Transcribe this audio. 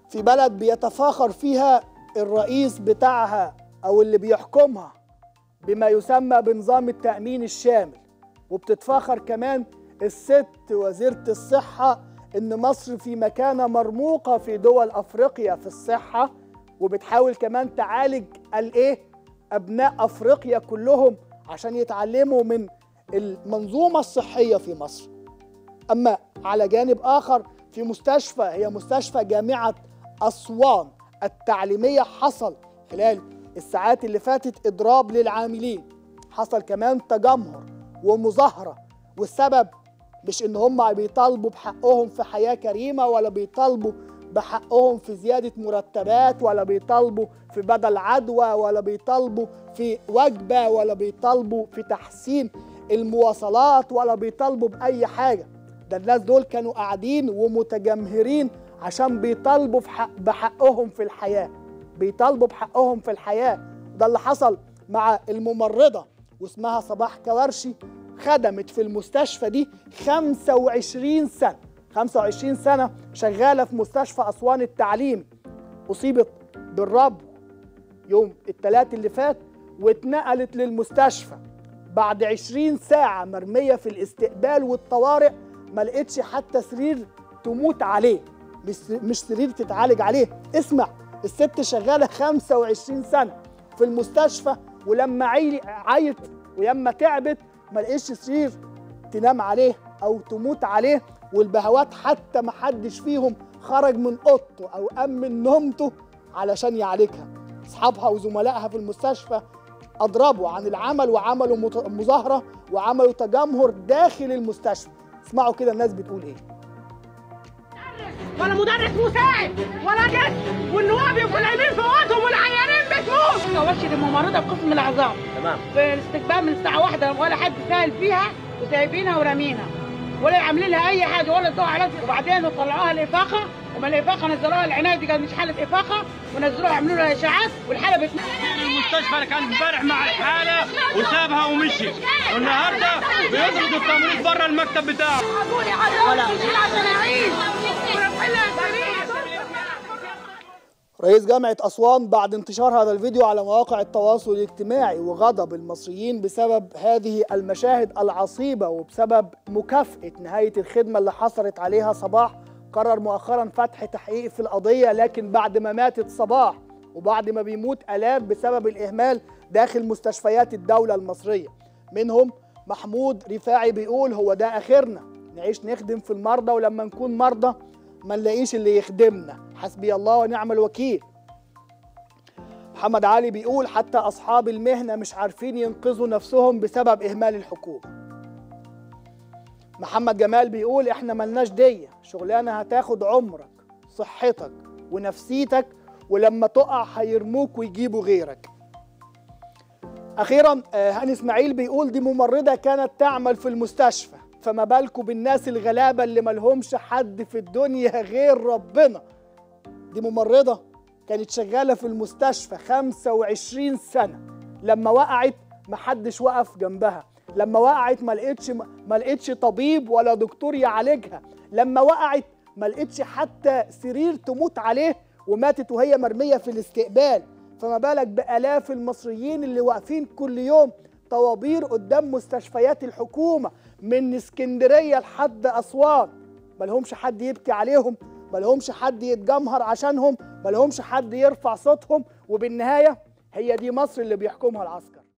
في بلد بيتفاخر فيها الرئيس بتاعها او اللي بيحكمها بما يسمى بنظام التأمين الشامل وبتتفاخر كمان الست وزيرة الصحة إن مصر في مكانة مرموقة في دول أفريقيا في الصحة وبتحاول كمان تعالج الإيه؟ أبناء أفريقيا كلهم عشان يتعلموا من المنظومة الصحية في مصر أما على جانب آخر في مستشفى هي مستشفى جامعة أسوان التعليمية حصل خلال الساعات اللي فاتت إضراب للعاملين حصل كمان تجمهر ومظاهرة والسبب مش إن هم بيطالبوا بحقهم في حياة كريمة ولا بيطالبوا بحقهم في زيادة مرتبات ولا بيطالبوا في بدل عدوى ولا بيطالبوا في وجبة ولا بيطالبوا في تحسين المواصلات ولا بيطالبوا بأي حاجة ده الناس دول كانوا قاعدين ومتجمهرين عشان بيطالبوا في حق بحقهم في الحياة بيطالبوا بحقهم في الحياة ده اللي حصل مع الممرضة واسمها صباح كوارشي خدمت في المستشفى دي 25 سنة 25 سنة شغالة في مستشفى أسوان التعليمي أصيبت بالربو يوم الثلاث اللي فات واتنقلت للمستشفى بعد 20 ساعة مرمية في الاستقبال والطوارئ ما لقيتش حتى سرير تموت عليه مش مش سرير تتعالج عليه اسمع الست شغالة 25 سنة في المستشفى ولما عي- عيت ولما تعبت ما لقيتش سرير تنام عليه او تموت عليه والبهوات حتى ما حدش فيهم خرج من اوضته او قام من نومته علشان يعالجها اصحابها وزملائها في المستشفى اضربوا عن العمل وعملوا مت- مظاهره وعملوا تجمهر داخل المستشفى اسمعوا كده الناس بتقول ايه ولا مدرس مساعد ولا جد والنواب يبقوا نايمين في اوضهم والعيانين بتموت كواشي الممرضه في قسم العظام تمام في الاستقبال من الساعه واحدة ولا حد سائل فيها وسايبينها ورامينها ولا عاملين لها اي حاجه ولا ادوها علاج وبعدين طلعوها الافاقه وما الافاقه نزلوها العنايه دي كانت مش حاله افاقه ونزلوها عملوا لها اشاعات والحاله بتنام المستشفى كان امبارح مع الحاله وسابها ومشي والنهارده بيطردوا التمريض بره المكتب بتاعه ابوي على عشان اعيش ورفع لها سرير رئيس جامعة أسوان بعد انتشار هذا الفيديو على مواقع التواصل الاجتماعي وغضب المصريين بسبب هذه المشاهد العصيبة وبسبب مكافأة نهاية الخدمة اللي حصلت عليها صباح قرر مؤخرا فتح تحقيق في القضية لكن بعد ما ماتت صباح وبعد ما بيموت آلاف بسبب الإهمال داخل مستشفيات الدولة المصرية منهم محمود رفاعي بيقول هو ده آخرنا نعيش نخدم في المرضى ولما نكون مرضى ما نلاقيش اللي يخدمنا حسبي الله ونعم الوكيل محمد علي بيقول حتى أصحاب المهنة مش عارفين ينقذوا نفسهم بسبب إهمال الحكومة محمد جمال بيقول إحنا ملناش دية شغلانة هتاخد عمرك صحتك ونفسيتك ولما تقع هيرموك ويجيبوا غيرك أخيرا آه، هاني إسماعيل بيقول دي ممرضة كانت تعمل في المستشفى فما بالكم بالناس الغلابة اللي ملهمش حد في الدنيا غير ربنا دي ممرضة كانت شغالة في المستشفى 25 سنة لما وقعت محدش وقف جنبها لما وقعت ما لقيتش ما لقيتش طبيب ولا دكتور يعالجها لما وقعت ما لقيتش حتى سرير تموت عليه وماتت وهي مرمية في الاستقبال فما بالك بآلاف المصريين اللي واقفين كل يوم طوابير قدام مستشفيات الحكومة من اسكندرية لحد أسوان ملهمش حد يبكي عليهم ملهمش حد يتجمهر عشانهم ملهمش حد يرفع صوتهم وبالنهاية هي دي مصر اللي بيحكمها العسكر